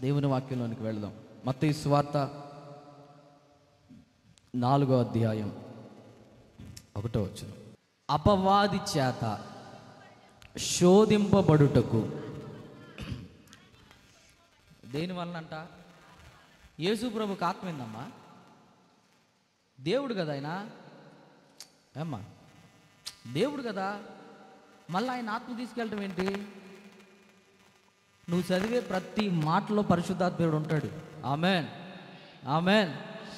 దేవుని వాక్యంలోనికి వెళదాం మత్తయి స్వార్త నాలుగో అధ్యాయం ఒకటో వచ్చిన అపవాది చేత శోధింపబడుటకు దేని వలనంట యేసు ప్రభుకి ఆత్మ ఏందమ్మా దేవుడు కదా ఆయన ఏమ్మా దేవుడు కదా మళ్ళీ ఆయన ఆత్మ తీసుకెళ్ళటం ఏంటి నువ్వు చదివే ప్రతి మాటలో పరిశుద్ధాత్మడు ఉంటాడు ఆమెన్ ఆమెన్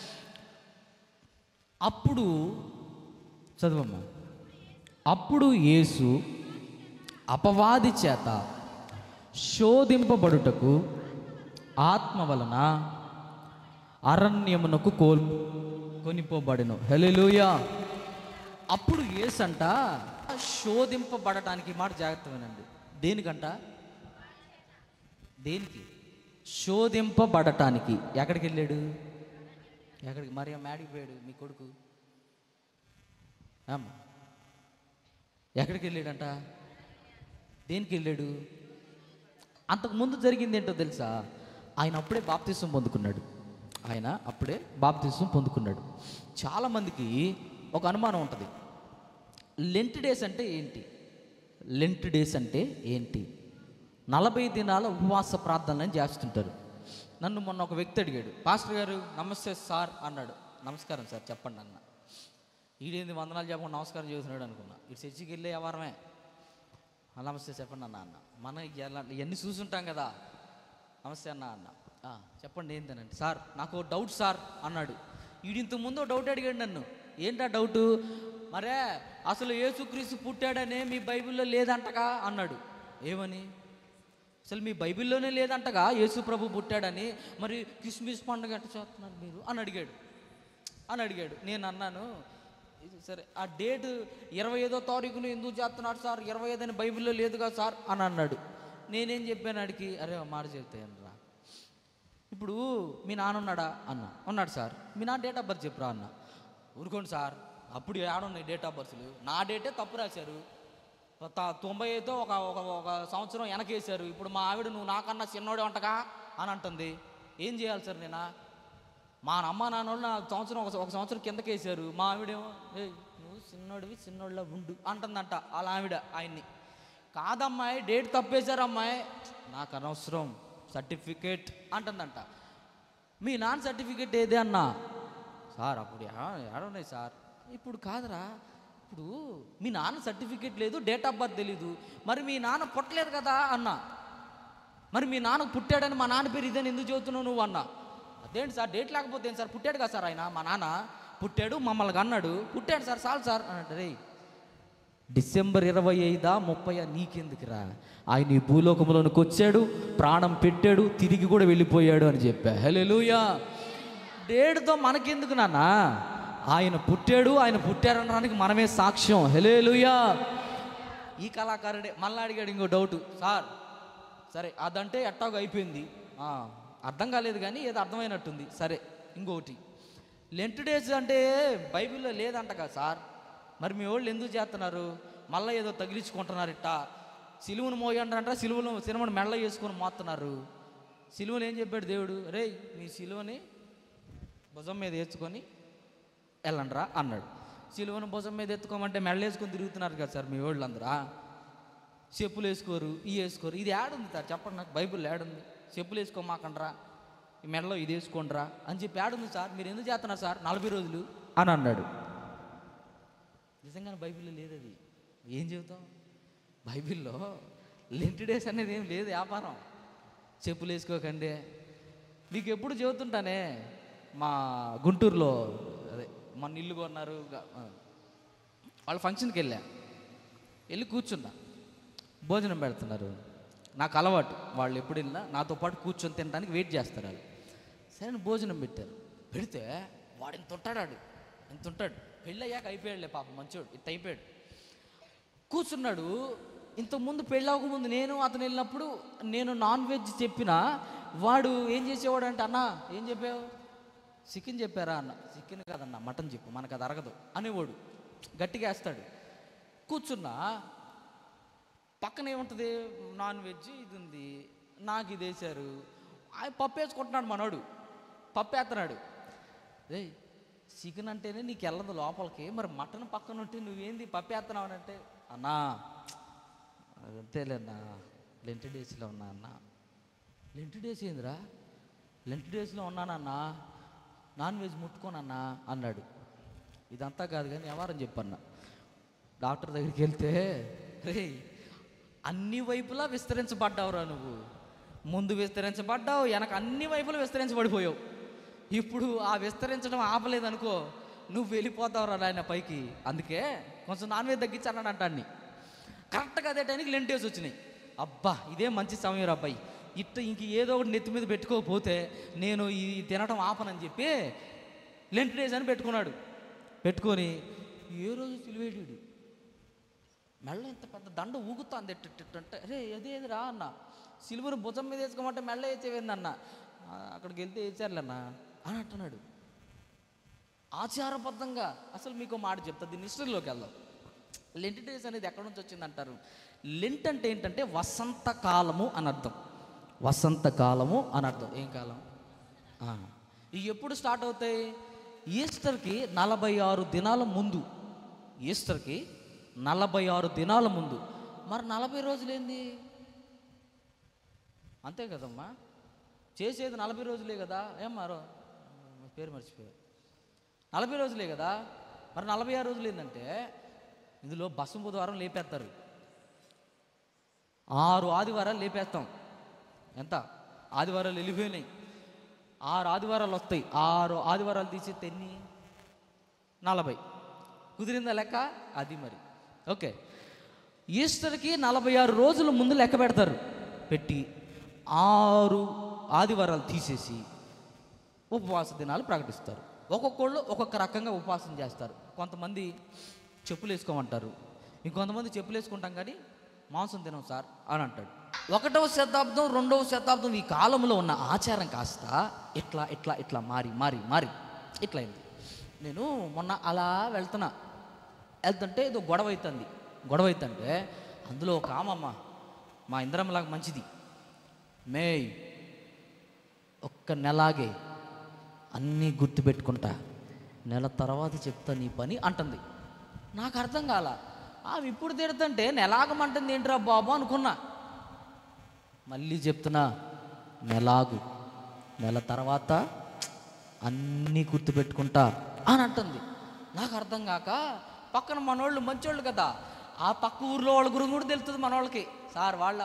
అప్పుడు చదువమ్మా అప్పుడు యేసు అపవాది చేత శోధింపబడుటకు ఆత్మ వలన అరణ్యమునకు కోల్ కొనిపోబడెను హల్లెలూయా అప్పుడు యేసంట శోధింపబడటానికి ఈ మాట జాగ్రత్త వినండి దేనికంట దేనికి శోధింపబడటానికి ఎక్కడికి వెళ్ళాడు ఎక్కడికి మరి మేడికి పోయాడు మీ కొడుకు అమ్మ ఎక్కడికి వెళ్ళాడంట దేనికి వెళ్ళాడు అంతకు ముందు జరిగింది ఏంటో తెలుసా ఆయన అప్పుడే బాప్తిసం పొందుకున్నాడు ఆయన అప్పుడే బాప్తిసం పొందుకున్నాడు చాలామందికి ఒక అనుమానం ఉంటుంది లెంట్ డేస్ అంటే ఏంటి లెంట్ డేస్ అంటే ఏంటి నలభై దినాల ఉపవాస ప్రార్థనలు చేస్తుంటారు నన్ను మొన్న ఒక వ్యక్తి అడిగాడు పాస్టర్ గారు నమస్తే సార్ అన్నాడు నమస్కారం సార్ చెప్పండి అన్న ఈడేంది వందనాలు చెప్పకుండా నమస్కారం చేస్తున్నాడు అనుకున్నా ఇటు చర్చికి వెళ్ళే వ్యవహారమే ఆ, నమస్తే చెప్పండి అన్న అన్న మన ఎలా ఇవన్నీ చూసుంటాం కదా నమస్తే అన్న అన్న "ఆ, చెప్పండి ఏంటనంటే సార్ నాకు డౌట్ సార్ అన్నాడు వీడింత ముందు డౌట్ అడిగాడు నన్ను ఏంటా డౌటు మరే అసలు యేసుక్రీస్తు పుట్టాడనే మీ బైబిల్లో లేదంటగా అన్నాడు ఏమని అసలు మీ బైబిల్లోనే లేదంటగా యేసు ప్రభు పుట్టాడని మరి క్రిస్మస్ పండుగ ఎట్ట చేస్తున్నారు మీరు అని అడిగాడు అని అడిగాడు నేను అన్నాను ఇది సరే ఆ డేట్ ఇరవై ఐదో తారీఖున ఎందుకు చేస్తున్నాడు సార్ ఇరవై ఐదు అని బైబిల్లో లేదుగా సార్ అని అన్నాడు నేనేం చెప్పాను ఆడికి అరే ఒక మాట చెప్తాను రా ఇప్పుడు మీ నాన్న ఉన్నాడా అన్న ఉన్నాడు సార్ మీ నాన్న డేట్ ఆఫ్ బర్త్ చెప్పురా అన్న ఊరుకోండి సార్ అప్పుడు ఏడున్నాయి డేట్ ఆఫ్ బర్త్లు నా డేటే తప్పు రాశారు త- తొంభై ఐదుతో ఒక ఒక ఒక సంవత్సరం వెనకేశారు ఇప్పుడు మా ఆవిడ నువ్వు నాకన్నా చిన్నోడే వంటగా అని అంటుంది ఏం చేయాలి సార్ నేనా మా అమ్మ నాన్నోళ్ళు నా సంవత్సరం ఒక ఒక సంవత్సరం కిందకేసారు మా ఆవిడేమో "ఏయ్, నువ్వు చిన్నోడివి చిన్నోళ్ళ ఉండు అంటుందంట వాళ్ళ ఆవిడ ఆయన్ని కాదమ్మాయి డేట్ తప్పేశారు అమ్మాయి నాకు అనవసరం సర్టిఫికేట్ అంటుందంట మీ నాన్న సర్టిఫికేట్ ఏది అన్నా సార్ అప్పుడు ఏడున్నాయి సార్ ఇప్పుడు కాదురా ఇప్పుడు మీ నాన్న సర్టిఫికేట్ లేదు డేట్ ఆఫ్ బర్త్ తెలీదు మరి మీ నాన్న పుట్టలేదు కదా అన్నా మరి మీ నాన్న పుట్టాడని మా నాన్న పేరు ఇదని ఎందుకు చెబుతున్నావు నువ్వు అన్నా అదేంటి సార్ డేట్ లేకపోతే ఏంటి సార్ పుట్టాడు కదా సార్ ఆయన మా నాన్న పుట్టాడు మమ్మల్ని అన్నాడు పుట్టాడు సార్ చాలు సార్ అని అంటే రే డిసెంబర్ ఇరవై ఐదా ముప్పై నీకెందుకురా ఆయన ఈ భూలోకంలోనికి వచ్చాడు ప్రాణం పెట్టాడు తిరిగి కూడా వెళ్ళిపోయాడు అని చెప్పా హల్లెలూయా డేట్తో మనకెందుకు నాన్న ఆయన పుట్టాడు ఆయన పుట్టారనడానికి మనమే సాక్ష్యం హెలేలుయా ఈ కళాకారుడే మళ్ళీ అడిగాడు ఇంకో డౌట్ సార్ సరే అదంటే ఎట్టాగో అయిపోయింది ఆ, అర్థం కాలేదు కానీ ఏదో అర్థమైనట్టుంది సరే ఇంకొకటి లెంట్ డేస్ అంటే బైబిల్లో లేదంట కదా సార్ మరి మీ వాళ్ళు ఎందుకు చేస్తున్నారు మళ్ళీ ఏదో తగిలించుకుంటున్నారు ఇట్ట సిలువను మోయండి అంటారా సిలువను సినిమాను మెళ్ళ చేసుకొని మోస్తున్నారు సిలువను ఏం చెప్పాడు దేవుడు రేయ్ మీ సిలువని భుజం మీద ఎత్తుకొని వెళ్ళండిరా అన్నాడు సిలువను భుజం మీద ఎత్తుకోమంటే మెళ్ళ వేసుకొని తిరుగుతున్నారు కదా సార్ మీ వాళ్ళందరా చెప్పులు వేసుకోరు ఇవి వేసుకోరు ఇది ఏడుంది సార్ చెప్పండి నాకు బైబిల్ ఏడుంది చెప్పులు వేసుకోమాకండ్రా ఈ మెడలో ఇది వేసుకోండిరా అని చెప్పి ఏడుంది సార్ మీరు ఎందుకు చేస్తున్నారు సార్ నలభై రోజులు అని అన్నాడు నిజంగానే బైబిల్లో లేదు అది ఏం చెబుతాం బైబిల్లో లెంట్ డేస్ అనేది ఏం లేదు వ్యాపారం చెప్పులు వేసుకోకండి మీకు ఎప్పుడు చెబుతుంటానే మా గుంటూరులో అదే మన ఇల్లు కొన్నారు గ- ఆ, వాళ్ళ ఫంక్షన్కి వెళ్ళా వెళ్ళి కూర్చున్నా భోజనం పెడుతున్నారు నాకు అలవాటు వాళ్ళు ఎప్పుడు వెళ్ళినా నాతో పాటు కూర్చొని తినడానికి వెయిట్ చేస్తారు వాళ్ళు సరే భోజనం పెట్టారు పెడితే వాడు ఇంత ఉంటాడు ఇంత ఉంటాడు పెళ్ళి అయ్యాక అయిపోయాడులే పాప మంచోడు ఇంత అయిపోయాడు కూర్చున్నాడు ఇంతకుముందు పెళ్ళి అవ్వకముందు నేను అతను వెళ్ళినప్పుడు నేను నాన్ వెజ్ చెప్పినా వాడు ఏం చేసేవాడు అంటే అన్న ఏం చెప్పావు చికెన్ చెప్పారా అన్న చికెన్ కాదన్న మటన్ చెప్పు మనకు అది అరగదు అనేవాడు గట్టిగా వేస్తాడు కూర్చున్నా పక్కన ఏముంటుంది నాన్ వెజ్ ఇది ఉంది నాకు ఇది వేశారు ఆయన పప్పు వేసుకుంటున్నాడు మనోడు పప్పు వేస్తున్నాడు రే చికెన్ అంటేనే నీకు వెళ్ళదు లోపలికి మరి మటన్ పక్కన ఉంటే నువ్వేంది పప్పు వేస్తున్నావు అని అంటే అన్నా అంతేలేనా లెంట్ డేస్లో ఉన్నా అన్న లెంట్ డేస్ ఏందిరా లెంట్ డేస్లో ఉన్నానన్నా నాన్ వెజ్ ముట్టుకోనన్నా అన్నాడు ఇదంతా కాదు కానీ వ్యవహారం చెప్పన్నా డాక్టర్ దగ్గరికి వెళ్తే రే అన్ని వైపులా విస్తరించబడ్డావురా నువ్వు ముందు విస్తరించబడ్డావు వెనక అన్ని వైపులా విస్తరించబడిపోయావు ఇప్పుడు ఆ విస్తరించడం ఆపలేదనుకో నువ్వు వెళ్ళిపోతావురా నాయన పైకి అందుకే కొంచెం నాన్ వెజ్ తగ్గించానని అంటాన్ని కరెక్ట్గా అదే టైంకి లెంట్ డేస్ వచ్చినాయి అబ్బా ఇదే మంచి సమయం రా అబ్బాయి ఇట్ట ఇంక ఏదో ఒకటి నెత్తి మీద పెట్టుకోకపోతే నేను ఈ తినటం ఆపనని చెప్పి లెంట్ డేస్ అని పెట్టుకున్నాడు పెట్టుకొని ఏ రోజు సిలివేడు మెళ్ళ ఇంత పెద్ద దండ ఊగుతుంది అంటే అరే అదేది రా అన్న సిలువను భుజం మీద వేసుకోమంటే మెళ్ళ వేసేవేందన్న "ఆ, అక్కడికి వెళ్తే వేసారులేనా అని అంటున్నాడు ఆచారబద్ధంగా అసలు మీకు మాట చెప్తా దీని హిస్టరీలోకి వెళ్దాం లెంట్ డేస్ అనేది ఎక్కడి నుంచి వచ్చింది అంటారు లెంట్ అంటే ఏంటంటే వసంత కాలము అని అర్థం వసంత కాలము అని అర్థం ఏం కాలం ఆ. ఇవి ఎప్పుడు స్టార్ట్ అవుతాయి ఈస్టర్కి నలభై ఆరు దినాల ముందు ఈస్టర్కి నలభై ఆరు దినాల ముందు మరి నలభై రోజులేంది అంతే కదమ్మా చేసేది నలభై రోజులే కదా ఏం మారో పేరు మర్చిపోయా నలభై రోజులే కదా మరి నలభై ఆరు రోజులు ఏంటంటే ఇందులో బస్సు బుధవారం లేపేస్తారు ఆరు ఆదివారాలు లేపేస్తాం ఎంత ఆదివారాలు వెళ్ళిపోయినాయి ఆరు ఆదివారాలు వస్తాయి ఆరు ఆదివారాలు తీసేస్తే ఎన్ని నలభై కుదిరిందా లెక్క అది మరి ఓకే ఈస్టర్కి నలభై ఆరు రోజుల ముందు లెక్క పెడతారు పెట్టి ఆరు ఆదివారాలు తీసేసి ఉపవాస దినాలు ప్రకటిస్తారు ఒక్కొక్కళ్ళు ఒక్కొక్క రకంగా ఉపవాసం చేస్తారు కొంతమంది చెప్పులు వేసుకోమంటారు ఇంకొంతమంది చెప్పులు వేసుకుంటాం కానీ మాంసం తినం సార్ అని అంటాడు ఒకటవ శతాబ్దం రెండవ శతాబ్దం ఈ కాలంలో ఉన్న ఆచారం కాస్త ఇట్లా ఇట్లా ఇట్లా మారి మారి మారి ఇట్లా అయింది నేను మొన్న అలా వెళ్తున్నా వెళ్తుంటే ఏదో గొడవ అవుతుంది గొడవ అవుతుంటే అందులో ఒక ఆమమ్మ మా ఇంద్రంలాగా మంచిది మేయ్ ఒక్క నెలాగే అన్నీ గుర్తుపెట్టుకుంటా నెల తర్వాత చెప్తా నీ పని అంటుంది నాకు అర్థం కాల ఆమె ఇప్పుడు తిడుతుంటే నెలాగమంటుంది ఏంట్రా బాబు అనుకున్నా మళ్ళీ చెప్తున్నా నెలాగు నెల తర్వాత అన్నీ గుర్తుపెట్టుకుంటా అని అంటుంది నాకు అర్థం కాక పక్కన మనోళ్ళు మంచోళ్ళు కదా ఆ పక్క ఊర్లో వాళ్ళ గురించి కూడా తెలుస్తుంది మనోళ్ళకి సార్ వాళ్ళ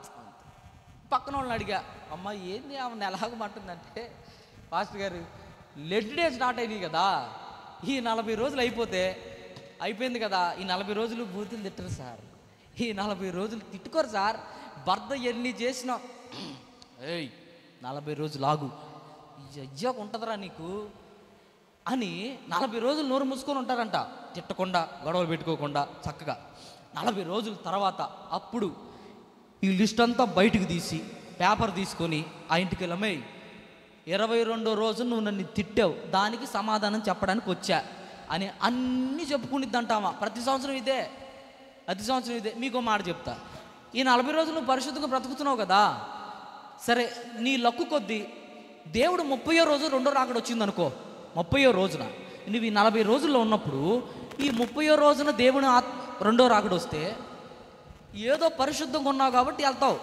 పక్కన వాళ్ళని అడిగా అమ్మ ఏంది ఆమె ఎలాగమంటుందంటే పాస్టర్ గారు లెడ్ డే స్టార్ట్ అయినాయి కదా ఈ నలభై రోజులు అయిపోతే అయిపోయింది కదా ఈ నలభై రోజులు బూతులు తిట్టరు సార్ ఈ నలభై రోజులు తిట్టుకోరు సార్ భర్త ఎన్ని చేసినా ఏయ్ నలభై రోజులు ఆగు అయ్యాక ఉంటుందిరా నీకు అని నలభై రోజులు నోరు మూసుకొని ఉంటారంట తిట్టకుండా గొడవలు పెట్టుకోకుండా చక్కగా నలభై రోజుల తర్వాత అప్పుడు ఈ లిస్ట్ అంతా బయటకు తీసి పేపర్ తీసుకొని ఆ ఇంటికి వెళ్ళమే ఇరవై రెండో రోజు నువ్వు నన్ను తిట్టావు దానికి సమాధానం చెప్పడానికి వచ్చా అని అన్నీ చెప్పుకునిద్దంటామా ప్రతి సంవత్సరం ఇదే ప్రతి సంవత్సరం ఇదే మీకు మాట చెప్తా ఈ నలభై రోజులు నువ్వు పరిశుద్ధంగా బ్రతుకుతున్నావు కదా సరే నీ లక్కు కొద్దీ దేవుడు ముప్పయో రోజు రెండో రాకడ వచ్చింది అనుకో ముప్పయో రోజున నువ్వు ఈ నలభై రోజుల్లో ఉన్నప్పుడు ఈ ముప్పయో రోజున దేవుని ఆత్ రెండో రాకడ వస్తే ఏదో పరిశుద్ధంగా ఉన్నావు కాబట్టి వెళ్తావు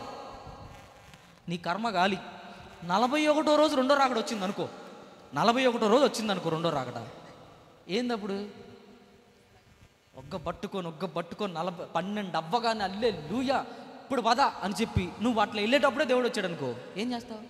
నీ కర్మ గాలి నలభై ఒకటో రోజు రెండో రాకడ వచ్చింది అనుకో నలభై ఒకటో రోజు వచ్చింది అనుకో రెండో రాకడ ఏందప్పుడు ఒగ్గ పట్టుకొని ఒగ్గ పట్టుకొని నలభై పన్నెండు అవ్వగానే అల్లే లూయా ఇప్పుడు పద అని చెప్పి నువ్వు అట్లా వెళ్ళేటప్పుడే దేవుడు వచ్చాడు అనుకో ఏం చేస్తావు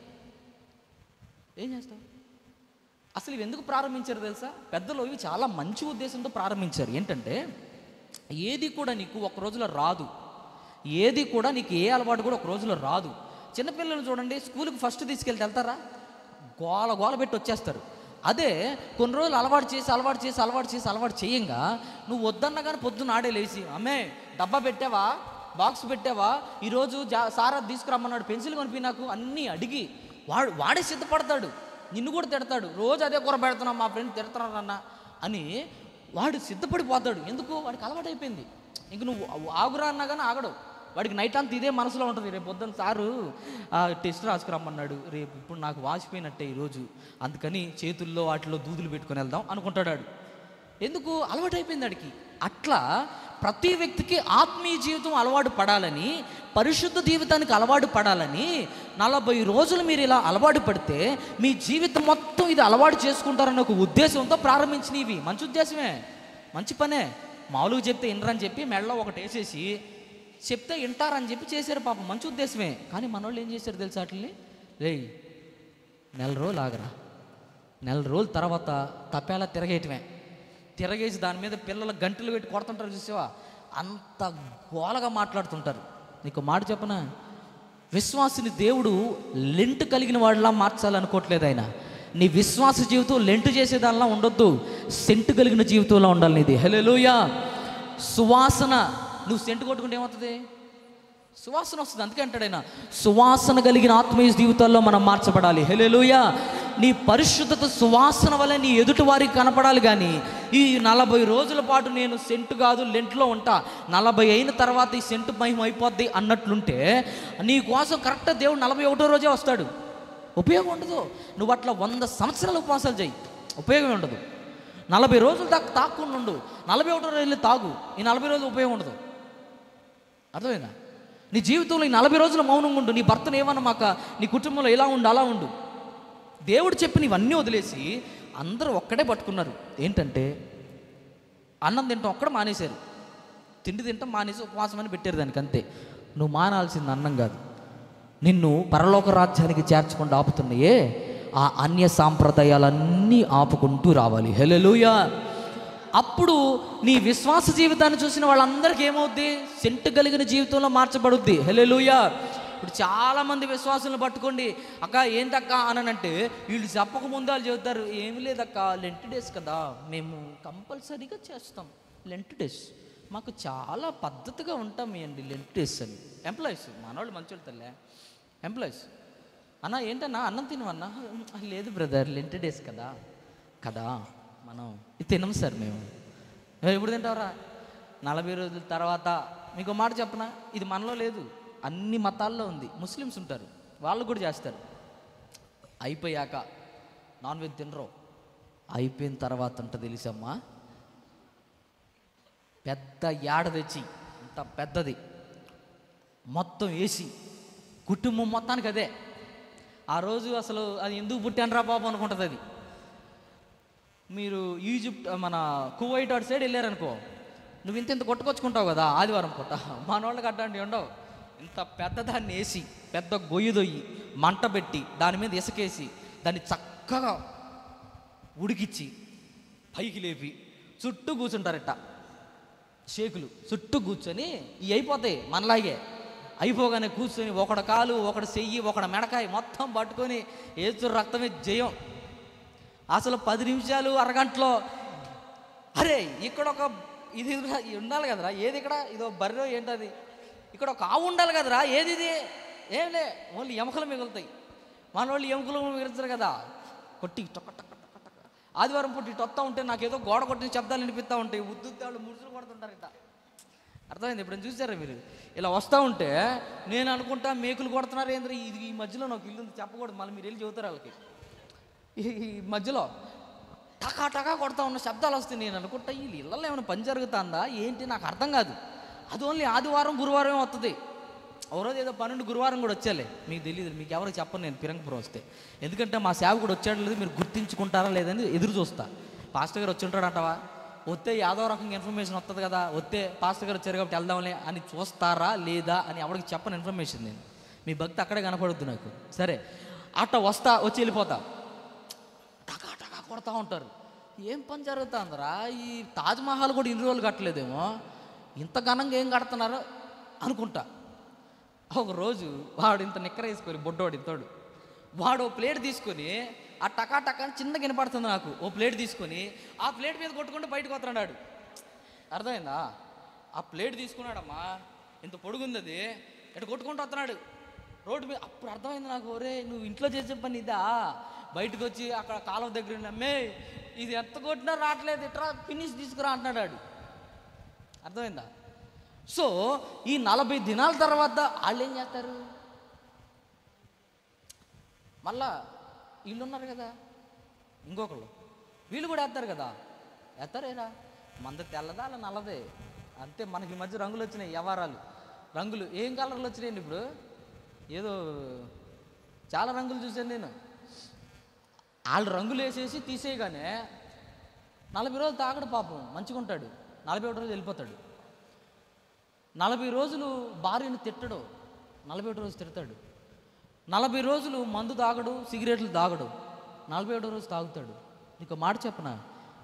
ఏం చేస్తావు అసలు ఇవి ఎందుకు ప్రారంభించారు తెలుసా పెద్దలు ఇవి చాలా మంచి ఉద్దేశంతో ప్రారంభించారు ఏంటంటే ఏది కూడా నీకు ఒక రోజులో రాదు ఏది కూడా నీకు ఏ అలవాటు కూడా ఒక రోజులో రాదు చిన్నపిల్లలు చూడండి స్కూల్కి ఫస్ట్ తీసుకెళ్తే వెళ్తారా గోల గోల పెట్టి వచ్చేస్తారు అదే కొన్ని రోజులు అలవాటు చేసి అలవాటు చేసి అలవాటు చేసి అలవాటు చేయంగా నువ్వు వద్దన్నా కానీ పొద్దున్న ఆడే లేచి అమ్మే డబ్బా పెట్టావా బాక్స్ పెట్టావా ఈరోజు జా సారా తీసుకురమ్మన్నాడు పెన్సిల్ కొనిపి నాకు అన్నీ అడిగి వాడు వాడే సిద్ధపడతాడు నిన్ను కూడా తిడతాడు రోజు అదే కూర పెడుతున్నాం మా ఫ్రెండ్ తిడతానన్న అని వాడు సిద్ధపడిపోతాడు ఎందుకు వాడికి అలవాటు అయిపోయింది ఇంక నువ్వు ఆగురా అన్నా కానీ ఆగడు వాడికి నైట్ అంతా ఇదే మనసులో ఉంటుంది రేపు పొద్దున్న సారు ఆ, టెస్ట్ రాసుకురమ్మన్నాడు రేపు ఇప్పుడు నాకు వాసిపోయినట్టే ఈరోజు అందుకని చేతుల్లో వాటిలో దూదులు పెట్టుకొని వెళ్దాం అనుకుంటాడు వాడు. ఎందుకు అలవాటు అయిపోయింది వాడికి అట్లా ప్రతి వ్యక్తికి ఆత్మీయ జీవితం అలవాటు పడాలని పరిశుద్ధ జీవితానికి అలవాటు పడాలని నలభై రోజులు మీరు ఇలా అలవాటు పడితే మీ జీవితం మొత్తం ఇది అలవాటు చేసుకుంటారన్న ఒక ఉద్దేశంతో ప్రారంభించినవి మంచి ఉద్దేశమే మంచి పనే మామూలుగా చెప్తే వినరని చెప్పి మెడలో ఒకటి వేసేసి చెప్తే వింటారని చెప్పి చేశారు పాపం మంచి ఉద్దేశమే కానీ మనోళ్ళు ఏం చేశారు తెలుసా వాటిని రేయ్ నెల రోజులు ఆగరా నెల రోజుల తర్వాత తప్పేలా తిరగేయటమే తిరగేసి దాని మీద పిల్లలు గంటలు పెట్టి కొడుతుంటారు చూసావా అంత గోలగా మాట్లాడుతుంటారు నీకు మాట చెప్పనా విశ్వాసిని దేవుడు లెంట్ కలిగిన వాడిలా మార్చాలనుకోవట్లేదు ఆయన నీ విశ్వాస జీవితం లెంట్ చేసేదానిలా ఉండొద్దు సెంటు కలిగిన జీవితంలో ఉండాలి నీది హలోయా సువాసన నువ్వు సెంటు కొట్టుకుంటే ఏమవుతుంది సువాసన వస్తుంది అందుకే అంటాడు ఆయన సువాసన కలిగిన ఆత్మీయ జీవితాల్లో మనం మార్చబడాలి హెలెలుయా నీ పరిశుద్ధత సువాసన వల్ల నీ ఎదుటి వారికి కనపడాలి కానీ ఈ నలభై రోజుల పాటు నేను సెంటు కాదు లెంట్లో ఉంటా నలభై అయిన తర్వాత ఈ సెంటు మహిమ అయిపోద్ది అన్నట్లుంటే నీ కోసం కరెక్ట్ దేవుడు నలభై ఒకటో రోజే వస్తాడు ఉపయోగం ఉండదు నువ్వు అట్లా వంద సంవత్సరాలు ఉపవాసాలు చేయి ఉపయోగం ఉండదు నలభై రోజులు దాకా తాకుండా ఉండు నలభై ఒకటో రోజులు తాగు ఈ నలభై రోజులు ఉపయోగం ఉండదు అర్థమైందా నీ జీవితంలో ఈ నలభై రోజులు మౌనంగా ఉండు నీ భర్తను ఏమన్నా మాక నీ కుటుంబంలో ఎలా ఉండు అలా ఉండు దేవుడు చెప్పిన ఇవన్నీ వదిలేసి అందరూ ఒక్కడే పట్టుకున్నారు ఏంటంటే అన్నం తింటాం ఒక్కడ మానేశారు తిండి తింటాం మానేసి ఉపవాసం అని పెట్టారు దానికి అంతే నువ్వు మానాల్సింది అన్నం కాదు నిన్ను పరలోక రాజ్యానికి చేర్చకుండా ఆపుతున్నాయే ఆ అన్య సాంప్రదాయాలన్నీ ఆపుకుంటూ రావాలి హెలెలుయా అప్పుడు నీ విశ్వాస జీవితాన్ని చూసిన వాళ్ళందరికీ ఏమవుద్ది సెంటు కలిగిన జీవితంలో మార్చబడుద్ది హెలెలుయా ఇప్పుడు చాలామంది విశ్వాసులను పట్టుకోండి అక్క ఏంటక్క అననంటే వీళ్ళు చెప్పక ముందు వాళ్ళు చెబుతారు ఏమి లేదక్క లెంట్ డేస్ కదా మేము కంపల్సరీగా చేస్తాం లెంట్ డేస్ మాకు చాలా పద్ధతిగా ఉంటాం అండి లెంట్ డేస్ అని ఎంప్లాయీస్ మనవాళ్ళు మంచోళ్ళు తల్లే ఎంప్లాయీస్ అన్న ఏంటన్నా అన్నం తినవన్నా లేదు బ్రదర్ లెంట్ డేస్ కదా కదా మనం ఇది తినం సార్ మేము "ఏ, ఎప్పుడు తింటావరా నలభై రోజుల తర్వాత మీకు ఒక మాట చెప్పనా ఇది మనలో లేదు అన్ని మతాల్లో ఉంది ముస్లిమ్స్ ఉంటారు వాళ్ళు కూడా చేస్తారు అయిపోయాక నాన్ వెజ్ తినరు అయిపోయిన తర్వాత అంట తెలుసమ్మా పెద్ద యాడ తెచ్చి ఇంత పెద్దది మొత్తం వేసి కుటుంబం మొత్తానికి అదే ఆ రోజు అసలు అది ఎందుకు పుట్టానరా బాబు అనుకుంటుంది అది మీరు ఈజిప్ట్ మన కువైట్ అటు సైడ్ వెళ్ళారనుకో నువ్వు ఇంత ఇంత కొట్టుకొచ్చుకుంటావు కదా ఆదివారం పూట మన వాళ్ళకి అట్లాంటివి ఉండవు ఇంత పెద్ద దాన్ని వేసి పెద్ద గొయ్యి దొయ్యి మంట పెట్టి దాని మీద ఇసుకేసి దాన్ని చక్కగా ఉడికిచ్చి పైకి లేపి చుట్టూ కూర్చుంటారట షేకులు చుట్టూ కూర్చొని ఇవి అయిపోతాయి మనలాగే అయిపోగానే కూర్చొని ఒకడ కాలు ఒకడ చెయ్యి ఒకడ మెడకాయ మొత్తం పట్టుకొని ఏచు రక్తమే జయం అసలు పది నిమిషాలు అరగంటలో అరే ఇక్కడ ఒక ఇది ఇది ఉండాలి కదరా ఏది ఇక్కడ ఇదో బర్రెలో ఏంటది ఇక్కడ ఒక ఆవు ఉండాలి కదరా ఏది ఇది ఏం లే ఓన్లీ ఎముకలు మిగులుతాయి మన వాళ్ళు ఎముకలు మిగులుతారు కదా కొట్టి టొక్క టొక్క టొక్క టొక్క ఆదివారం పుట్టి ఇటు వస్తూ ఉంటే నాకేదో గోడ కొట్టిన శబ్దాలు వినిపిస్తూ ఉంటాయి ఉద్దు వాళ్ళు ముడుచులు కొడుతుంటారు ఇట్లా అర్థమైంది ఇప్పుడు చూసారా మీరు ఇలా వస్తూ ఉంటే నేను అనుకుంటా మేకులు కొడుతున్నారు ఏంద్ర ఇది ఈ మధ్యలో నాకు ఇల్లు ఉంది చెప్పకూడదు మళ్ళీ మీరు వెళ్ళి చెబుతారు వాళ్ళకి ఈ ఈ మధ్యలో టకా టకా కొడతా ఉన్న శబ్దాలు వస్తాయి నేను అనుకుంటా వీళ్ళు ఇళ్ళల్లో ఏమైనా పని జరుగుతుందా ఏంటి నాకు అర్థం కాదు అది ఓన్లీ ఆదివారం గురువారం వస్తుంది ఓ రోజు ఏదో పన్నెండు గురువారం కూడా వచ్చేలే మీకు తెలియదు మీకు ఎవరికి చెప్పను నేను పిరంగపురం వస్తే ఎందుకంటే మా సేవకుడు వచ్చాడు లేదు మీరు గుర్తించుకుంటారా లేదని ఎదురు చూస్తా పాస్టర్ గారు వచ్చి ఉంటాడంటావా వస్తే యాదవ రకంగా ఇన్ఫర్మేషన్ వస్తుంది కదా వస్తే పాస్టర్ గారు వచ్చారు కాబట్టి వెళ్దాంలే అని చూస్తారా లేదా అని ఎవరికి చెప్పని ఇన్ఫర్మేషన్ నేను మీ భక్తి అక్కడే కనపడుద్ది నాకు సరే అట్ట వస్తా వచ్చి వెళ్ళిపోతా టకా టకా కొడతా ఉంటారు ఏం పని జరుగుతుందిరా ఈ తాజ్మహల్ కూడా ఇన్ని రోజులు కట్టలేదేమో ఇంత ఘనంగా ఏం కడుతున్నారు అనుకుంటా ఒక రోజు వాడు ఇంత నిక్కర వేసుకొని బొడ్డోడు ఇంతోడు వాడు ఓ ప్లేట్ తీసుకొని ఆ టకా టకా అని చిన్నగా వినపడుతుంది నాకు ఓ ప్లేట్ తీసుకొని ఆ ప్లేట్ మీద కొట్టుకుంటూ బయటకు వస్తున్నాడు వాడు. అర్థమైందా ఆ ప్లేట్ తీసుకున్నాడమ్మా ఇంత పొడుగుంది అది ఇటు కొట్టుకుంటూ వస్తున్నాడు రోడ్డు మీద అప్పుడు అర్థమైంది నాకు ఒరే నువ్వు ఇంట్లో చేసే పని ఇదా బయటకు వచ్చి అక్కడ కాలువ దగ్గర ఉన్న, అమ్మే ఇది ఎంత కొట్టినా రావట్లేదు ఇట్రా ఫినిష్ తీసుకురా అంటున్నాడు వాడు అర్థమైందా సో ఈ నలభై దినాల తర్వాత వాళ్ళు ఏం చేస్తారు మళ్ళా వీళ్ళు ఉన్నారు కదా ఇంకొకళ్ళు వీళ్ళు కూడా వేస్తారు కదా వేస్తారేరా మంద తెల్లదా అలా నల్లదే అంతే మనకి ఈ మధ్య రంగులు వచ్చినాయి వ్యవహారాలు రంగులు ఏం కలర్లు వచ్చినాయండి ఇప్పుడు ఏదో చాలా రంగులు చూశాను నేను వాళ్ళు రంగులు వేసేసి తీసేయగానే నలభై రోజులు తాగడు పాపం మంచిగా ఉంటాడు నలభై ఒకటి రోజు వెళ్ళిపోతాడు నలభై రోజులు భార్యను తిట్టడు నలభై ఒకటి రోజు తిడతాడు నలభై రోజులు మందు తాగడు సిగరెట్లు తాగడు నలభై ఒకటో రోజు తాగుతాడు నీకు మాట చెప్పనా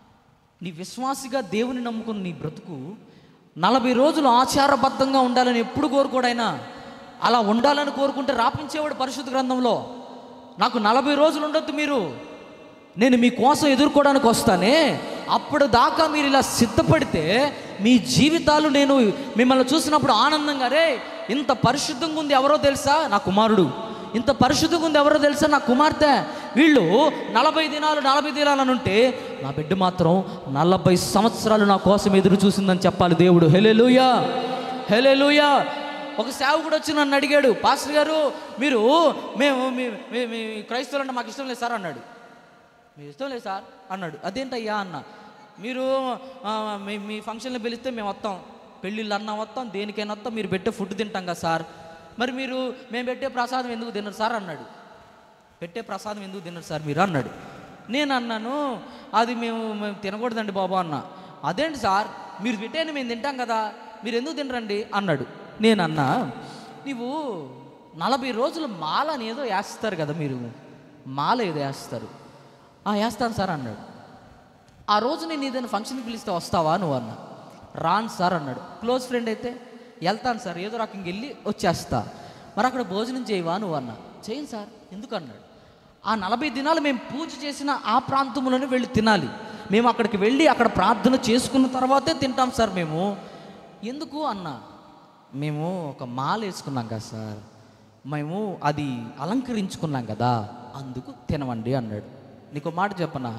నీ విశ్వాసిగా దేవుని నమ్ముకున్న నీ బ్రతుకు నలభై రోజులు ఆచారబద్ధంగా ఉండాలని ఎప్పుడు కోరుకోడైనా అలా ఉండాలని కోరుకుంటే రాపించేవాడు పరిశుద్ధ గ్రంథంలో నాకు నలభై రోజులు ఉండొద్దు మీరు నేను మీ కోసం ఎదుర్కోవడానికి వస్తానే అప్పుడు దాకా మీరు ఇలా సిద్ధపడితే మీ జీవితాలు నేను మిమ్మల్ని చూసినప్పుడు ఆనందంగా రే ఇంత పరిశుద్ధంగా ఉంది ఎవరో తెలుసా నా కుమారుడు ఇంత పరిశుద్ధంగా ఉంది ఎవరో తెలుసా నా కుమార్తె వీళ్ళు నలభై దినాలు నలభై దినాలు అని ఉంటే నా బిడ్డ మాత్రం నలభై సంవత్సరాలు నా కోసం ఎదురు చూసిందని చెప్పాలి దేవుడు హెలెలుయా హెలెలుయా ఒక సేవకుడు వచ్చి నన్ను అడిగాడు పాస్టర్ గారు మీరు మేము మీ- మీ మీ క్రైస్తవులు అంటే మాకు ఇష్టం లేదు సార్ అన్నాడు మీ ఇష్టం లేదు సార్ అన్నాడు అదేంటయ్యా అన్న మీరు ఆ, మీ మీ ఫంక్షన్లో పిలిస్తే మేము వస్తాం పెళ్ళిళ్ళు అన్నా వస్తాం దేనికైనా వస్తాం మీరు పెట్టే ఫుడ్ తింటాం కదా సార్ మరి మీరు మేము పెట్టే ప్రసాదం ఎందుకు తినరు సార్ అన్నాడు పెట్టే ప్రసాదం ఎందుకు తినరు సార్ మీరు అన్నాడు నేను అన్నాను అది మేము మేము తినకూడదండి బాబు అన్న అదేంటి సార్ మీరు పెట్టేది మేము తింటాం కదా మీరు ఎందుకు తినరండి అన్నాడు నేను అన్నా నీవు నలభై రోజులు మాల అని ఏదో వేస్తారు కదా మీరు మాల ఏదో వేస్తారు "ఆ, వేస్తాను సార్ అన్నాడు ఆ రోజు నేను ఏదైనా ఫంక్షన్కి పిలిస్తే వస్తావా నువ్వు అన్న రాను సార్ అన్నాడు క్లోజ్ ఫ్రెండ్ అయితే వెళ్తాను సార్ ఏదో రకంగా వెళ్ళి వచ్చేస్తా మరి అక్కడ భోజనం చేయవా నువ్వు అన్న చేయను సార్ ఎందుకు అన్నాడు ఆ నలభై దినాలు మేము పూజ చేసిన ఆ ప్రాంతంలోనే వెళ్ళి తినాలి మేము అక్కడికి వెళ్ళి అక్కడ ప్రార్థన చేసుకున్న తర్వాతే తింటాం సార్ మేము ఎందుకు అన్న మేము ఒక మాల వేసుకున్నాం కదా సార్ మేము అది అలంకరించుకున్నాం కదా అందుకు తినవండి అన్నాడు నీకు మాట చెప్పనా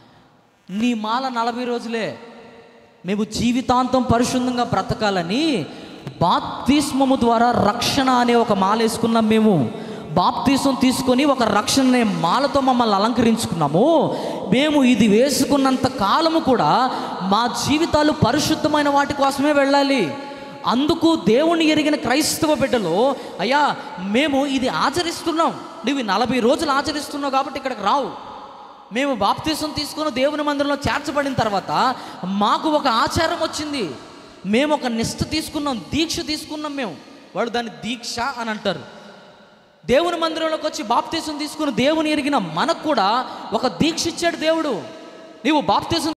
నీ మాల నలభై రోజులే మేము జీవితాంతం పరిశుద్ధంగా బ్రతకాలని బాప్తిస్మము ద్వారా రక్షణ అనే ఒక మాల వేసుకున్నాం మేము బాప్తిసం తీసుకొని ఒక రక్షణ అనే మాలతో మమ్మల్ని అలంకరించుకున్నాము మేము ఇది వేసుకున్నంత కాలము కూడా మా జీవితాలు పరిశుద్ధమైన వాటి కోసమే వెళ్ళాలి అందుకు దేవుణ్ణి ఎరిగిన క్రైస్తవ బిడ్డలు అయ్యా మేము ఇది ఆచరిస్తున్నాం నువ్వు నలభై రోజులు ఆచరిస్తున్నావు కాబట్టి ఇక్కడికి రావు మేము బాప్తీసం తీసుకుని దేవుని మందిరంలో చేర్చబడిన తర్వాత మాకు ఒక ఆచారం వచ్చింది మేము ఒక నిష్ఠ తీసుకున్నాం దీక్ష తీసుకున్నాం మేము వాడు దాన్ని దీక్ష అని అంటారు దేవుని మందిరంలోకి వచ్చి బాప్తీసం తీసుకుని దేవుని ఎరిగిన మనకు కూడా ఒక దీక్ష ఇచ్చాడు దేవుడు నీవు బాప్తీసం